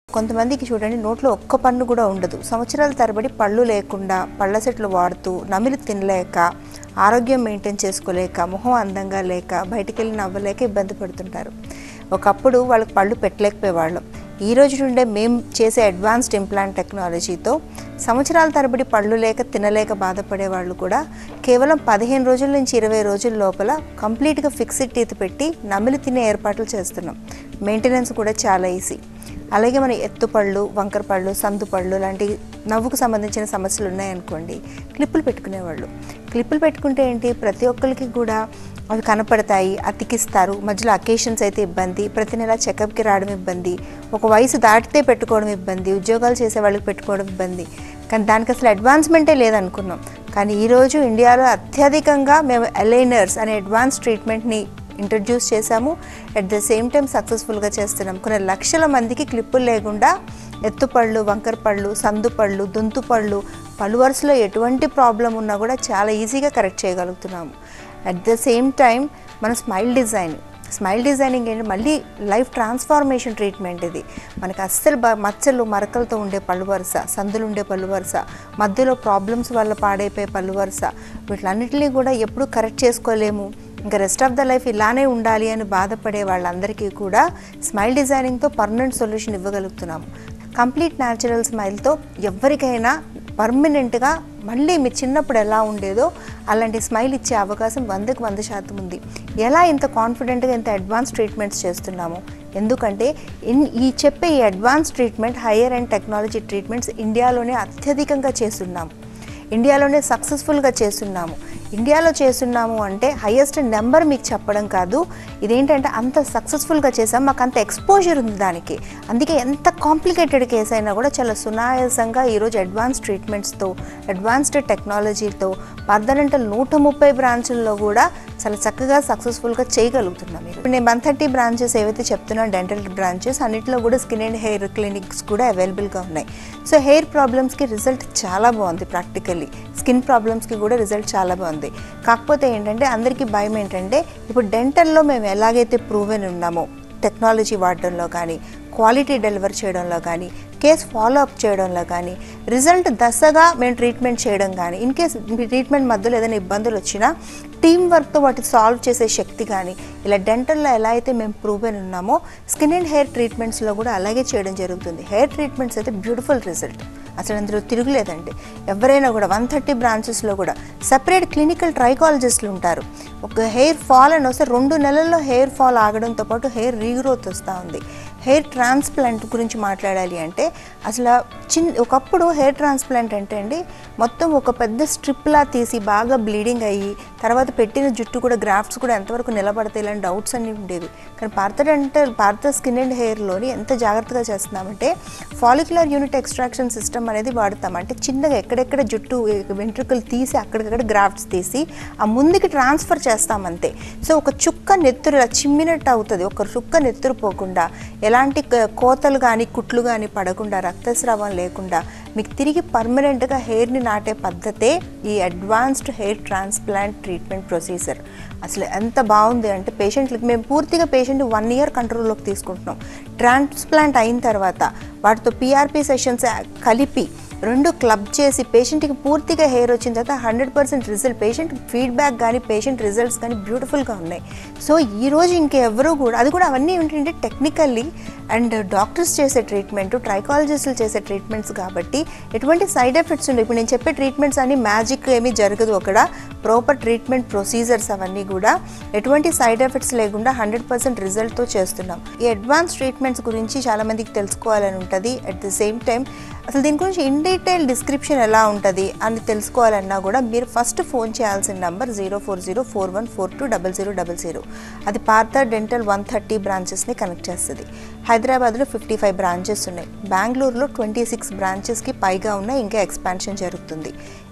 కొంతమందికి చూడండి నోట్లో ఒక్క పన్ను కూడా ఉండదు సంవత్సరాల తరబడి పళ్ళు లేకుండా పళ్ళ సెట్లు వాడుతూ నమిలి తినలేక ఆరోగ్యం మెయింటైన్ చేసుకోలేక మొహం అందంగా లేక బయటికి వెళ్ళి నవ్వలేక ఇబ్బంది పడుతుంటారు ఒకప్పుడు వాళ్ళకి పళ్ళు పెట్టలేకపోయేవాళ్ళం ఈ రోజు నుండే మేము చేసే అడ్వాన్స్డ్ ఇంప్లాంట్ టెక్నాలజీతో సంవత్సరాల తరబడి పళ్ళు లేక తినలేక బాధపడే వాళ్ళు కూడా కేవలం పదిహేను రోజుల నుంచి ఇరవై రోజుల లోపల కంప్లీట్గా ఫిక్స్డ్ టీత్ పెట్టి నమిలి తినే ఏర్పాట్లు చేస్తున్నాం మెయింటెనెన్స్ కూడా చాలా ఈజీ అలాగే మన ఎత్తుపళ్ళు వంకర పళ్ళు సందు పళ్ళు లాంటి నవ్వుకు సంబంధించిన సమస్యలు ఉన్నాయనుకోండి క్లిప్పులు పెట్టుకునేవాళ్ళు క్లిప్పులు పెట్టుకుంటే ఏంటి ప్రతి ఒక్కరికి కూడా అవి కనపడతాయి అతికిస్తారు మధ్యలో అకేషన్స్ అయితే ఇబ్బంది ప్రతి నెల చెకప్కి రావడం ఇబ్బంది ఒక వయసు దాటితే పెట్టుకోవడం ఇబ్బంది ఉద్యోగాలు చేసే వాళ్ళకి పెట్టుకోవడం ఇబ్బంది కానీ దానికి అసలు అడ్వాన్స్మెంటే లేదనుకున్నాం కానీ ఈరోజు ఇండియాలో అత్యధికంగా మేము అలైనర్స్ అనే అడ్వాన్స్ ట్రీట్మెంట్ని ఇంట్రడ్యూస్ చేశాము అట్ ద సేమ్ టైం సక్సెస్ఫుల్గా చేస్తున్నాం కొన్ని లక్షల మందికి క్లిప్పులు లేకుండా ఎత్తుపళ్ళు వంకర పళ్ళు సందు పళ్ళు దుంతు పళ్ళు పళ్ళు వరుసలో ఎటువంటి ప్రాబ్లం ఉన్నా కూడా చాలా ఈజీగా కరెక్ట్ చేయగలుగుతున్నాము అట్ ద సేమ్ టైం మన స్మైల్ డిజైన్ స్మైల్ డిజైనింగ్ ఏంటి మళ్ళీ లైఫ్ ట్రాన్స్ఫార్మేషన్ ట్రీట్మెంట్ ఇది మనకి అస్సలు బ మచ్చలు మరకలతో ఉండే పళ్ళు వరుస సందులు ఉండే పళ్ళు వరుస మధ్యలో ప్రాబ్లమ్స్ వల్ల పాడైపోయే పళ్ళు వరుస వీటిలన్నిటినీ కూడా ఎప్పుడు కరెక్ట్ చేసుకోలేము ఇంకా రెస్ట్ ఆఫ్ ద లైఫ్ ఇలానే ఉండాలి అని బాధపడే వాళ్ళందరికీ కూడా స్మైల్ డిజైనింగ్తో పర్మనెంట్ సొల్యూషన్ ఇవ్వగలుగుతున్నాము కంప్లీట్ న్యాచురల్ స్మైల్తో ఎవరికైనా పర్మనెంట్గా మళ్ళీ మీ చిన్నప్పుడు ఎలా ఉండేదో అలాంటి స్మైల్ ఇచ్చే అవకాశం వందకు వంద శాతం ఉంది ఎలా ఇంత కాన్ఫిడెంట్గా ఇంత అడ్వాన్స్ ట్రీట్మెంట్స్ చేస్తున్నాము ఎందుకంటే ఇన్ ఈ చెప్పే ఈ advance treatment higher and technology treatments ఇండియాలోనే అత్యధికంగా చేస్తున్నాము ఇండియాలోనే సక్సెస్ఫుల్గా చేస్తున్నాము ఇండియాలో చేస్తున్నాము అంటే హయ్యెస్ట్ నెంబర్ మీకు చెప్పడం కాదు ఇదేంటంటే అంత సక్సెస్ఫుల్గా చేసాం మాకు అంత ఎక్స్పోజర్ ఉంది దానికి అందుకే ఎంత కాంప్లికేటెడ్ కేసు అయినా కూడా చాలా సునాయాసంగా ఈరోజు అడ్వాన్స్ ట్రీట్మెంట్స్తో అడ్వాన్స్డ్ టెక్నాలజీతో పర్దనంటే నూట ముప్పై బ్రాంచుల్లో కూడా చాలా చక్కగా సక్సెస్ఫుల్గా చేయగలుగుతున్నాం మీరు ఇప్పుడు నేను వన్ థర్టీ బ్రాంచెస్ ఏవైతే చెప్తున్నాను డెంటల్ బ్రాంచెస్ అన్నింటిలో కూడా స్కిన్ అండ్ హెయిర్ క్లినిక్స్ కూడా అవైలబుల్గా ఉన్నాయి సో హెయిర్ ప్రాబ్లమ్స్కి రిజల్ట్ చాలా బాగుంది ప్రాక్టికల్లీ స్కిన్ ప్రాబ్లమ్స్కి కూడా రిజల్ట్ చాలా బాగుంది కాకపోతే ఏంటంటే అందరికీ భయం ఏంటంటే ఇప్పుడు డెంటల్లో మేము ఎలాగైతే ప్రూవెన్ ఉన్నామో టెక్నాలజీ వాడడంలో కానీ క్వాలిటీ డెలివర్ చేయడంలో కానీ కేస్ ఫాలో అప్ చేయడంలో కానీ రిజల్ట్ దశగా మేము ట్రీట్మెంట్ చేయడం కానీ ఇన్ కేస్ మీ ట్రీట్మెంట్ మధ్యలో ఏదైనా ఇబ్బందులు వచ్చినా టీం వర్క్తో వాటిని సాల్వ్ చేసే శక్తి కానీ ఇలా డెంటల్లో ఎలా అయితే మేము ప్రూవెన్ ఉన్నామో స్కిన్ అండ్ హెయిర్ ట్రీట్మెంట్స్లో కూడా అలాగే చేయడం జరుగుతుంది హెయిర్ ట్రీట్మెంట్స్ అయితే బ్యూటిఫుల్ రిజల్ట్ అసలు అందులో తిరుగులేదండి ఎవరైనా కూడా వన్ థర్టీ బ్రాంచెస్లో కూడా సపరేట్ క్లినికల్ ట్రైకాలజిస్టులు ఉంటారు ఒక హెయిర్ ఫాల్ అని వస్తే రెండు నెలల్లో హెయిర్ ఫాల్ ఆగడంతో పాటు హెయిర్ రీగ్రోత్ వస్తూ ఉంది హెయిర్ ట్రాన్స్ప్లాంట్ గురించి మాట్లాడాలి అంటే అసలు చిన్ ఒకప్పుడు హెయిర్ ట్రాన్స్ప్లాంట్ అంటే అండి మొత్తం ఒక పెద్ద స్ట్రిప్లా తీసి బాగా బ్లీడింగ్ అయ్యి తర్వాత పెట్టిన జుట్టు కూడా గ్రాఫ్ట్స్ కూడా ఎంతవరకు నిలబడతాయి ఇలాంటి డౌట్స్ అన్నీ ఉండేవి కానీ భారత డెంటల్ భారత స్కిన్ అండ్ హెయిర్లోని ఎంత జాగ్రత్తగా చేస్తున్నామంటే ఫాలిక్యులర్ యూనిట్ ఎక్స్ట్రాక్షన్ సిస్టమ్ అనేది వాడతాం అంటే చిన్నగా ఎక్కడెక్కడ జుట్టు వెంట్రుకలు తీసి అక్కడికక్కడ గ్రాఫ్ట్స్ తీసి ఆ ముందుకి ట్రాన్స్ఫర్ చేస్తామంతే సో ఒక చుక్క నెత్తురు ఇలా చిమ్మినట్టు అవుతుంది ఒక చుక్క నెత్తురు పోకుండా ఎలాంటి క- కోతలు కానీ కుట్లు కానీ పడకుండా రక్తస్రావం లేకుండా మీకు తిరిగి పర్మనెంట్గా హెయిర్ని నాటే పద్ధతే ఈ advanced hair transplant treatment procedure అసలు ఎంత బాగుంది అంటే పేషెంట్లకి మేము పూర్తిగా పేషెంట్ వన్ ఇయర్ కంట్రోల్లోకి తీసుకుంటున్నాం ట్రాన్స్ప్లాంట్ అయిన తర్వాత వాటితో పిఆర్పి సెషన్స్ కలిపి రెండు క్లబ్ చేసి పేషెంట్కి పూర్తిగా హెయిర్ వచ్చిన తర్వాత hundred percent result patient feedback కానీ పేషెంట్ రిజల్ట్స్ కానీ బ్యూటిఫుల్గా ఉన్నాయి సో ఈరోజు ఇంకెవరూ కూడా అది కూడా అవన్నీ ఏంటంటే టెక్నికల్లీ అండ్ డాక్టర్స్ చేసే ట్రీట్మెంట్ ట్రైకాలజిస్టులు చేసే ట్రీట్మెంట్స్ కాబట్టి ఎటువంటి సైడ్ ఎఫెక్ట్స్ ఉండవు ఇప్పుడు నేను చెప్పే ట్రీట్మెంట్స్ అన్ని మ్యాజిక్ ఏమీ జరగదు అక్కడ ప్రాపర్ ట్రీట్మెంట్ ప్రొసీజర్స్ అవన్నీ కూడా ఎటువంటి సైడ్ ఎఫెక్ట్స్ లేకుండా హండ్రెడ్ పర్సెంట్ రిజల్ట్తో చేస్తున్నాం ఈ అడ్వాన్స్ ట్రీట్మెంట్స్ గురించి చాలామందికి తెలుసుకోవాలని ఉంటుంది అట్ ద సేమ్ టైం అసలు దీని గురించి ఇన్ డీటెయిల్ డిస్క్రిప్షన్ ఎలా ఉంటుంది అని తెలుసుకోవాలన్నా కూడా మీరు ఫస్ట్ ఫోన్ చేయాల్సిన number zero four zero four one four two double zero double zero అది పార్థ డెంటల్ వన్ థర్టీ బ్రాంచెస్ని కనెక్ట్ చేస్తుంది హైదరాబాద్లో ఫిఫ్టీ ఫైవ్ బ్రాంచెస్ ఉన్నాయి బెంగళూరులో ట్వంటీ సిక్స్ బ్రాంచెస్కి పైగా ఉన్నాయి ఇంకా ఎక్స్పాన్షన్ జరుగుతుంది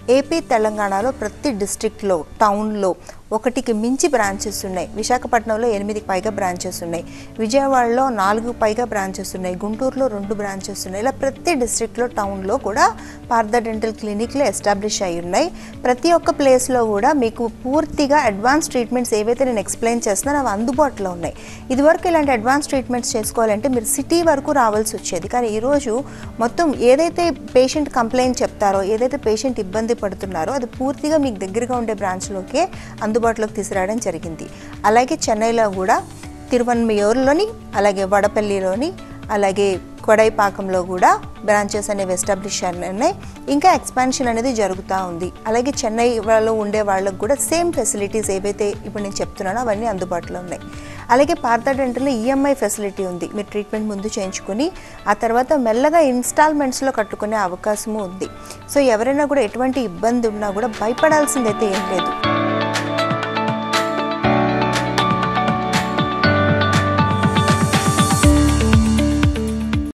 ఏపీ తెలంగాణలో ప్రతి డిస్ట్రిక్ట్లో టౌన్లో ఒకటికి మించి బ్రాంచెస్ ఉన్నాయి విశాఖపట్నంలో ఎనిమిదికి పైగా బ్రాంచెస్ ఉన్నాయి విజయవాడలో నాలుగు పైగా బ్రాంచెస్ ఉన్నాయి గుంటూరులో రెండు బ్రాంచెస్ ఉన్నాయి ఇలా ప్రతి డిస్ట్రిక్ట్లో టౌన్లో కూడా పార్థ డెంటల్ క్లినిక్లు ఎస్టాబ్లిష్ అయి ఉన్నాయి ప్రతి ఒక్క ప్లేస్లో కూడా మీకు పూర్తిగా అడ్వాన్స్ ట్రీట్మెంట్స్ ఏవైతే నేను ఎక్స్ప్లెయిన్ చేస్తున్నానో అవి అందుబాటులో ఉన్నాయి ఇదివరకు ఇలాంటి అడ్వాన్స్ ట్రీట్మెంట్స్ చేసుకోవాలంటే మీరు సిటీ వరకు రావాల్సి వచ్చేది కానీ ఈరోజు మొత్తం ఏదైతే పేషెంట్ కంప్లైంట్ చెప్తారో ఏదైతే పేషెంట్ ఇబ్బంది పడుతున్నారో అది పూర్తిగా మీకు దగ్గరగా ఉండే బ్రాంచ్లోకే అందుబాటులోకి తీసుకురావడం జరిగింది అలాగే చెన్నైలో కూడా తిరువన్మయూరులోని అలాగే వడపల్లిలోని అలాగే కొడైపాకంలో కూడా బ్రాంచెస్ అనేవి ఎస్టాబ్లిష్ ఉన్నాయి ఇంకా ఎక్స్పాన్షన్ అనేది జరుగుతూ ఉంది అలాగే చెన్నై వాళ్ళు ఉండే వాళ్ళకు కూడా సేమ్ ఫెసిలిటీస్ ఏవైతే ఇప్పుడు నేను చెప్తున్నానో అవన్నీ అందుబాటులో ఉన్నాయి అలాగే పార్థ డెంటల్లో ఈఎంఐ ఫెసిలిటీ ఉంది మీరు ట్రీట్మెంట్ ముందు చేయించుకుని ఆ తర్వాత మెల్లగా ఇన్స్టాల్మెంట్స్లో కట్టుకునే అవకాశము ఉంది సో ఎవరైనా కూడా ఎటువంటి ఇబ్బంది ఉన్నా కూడా భయపడాల్సిందైతే ఏం లేదు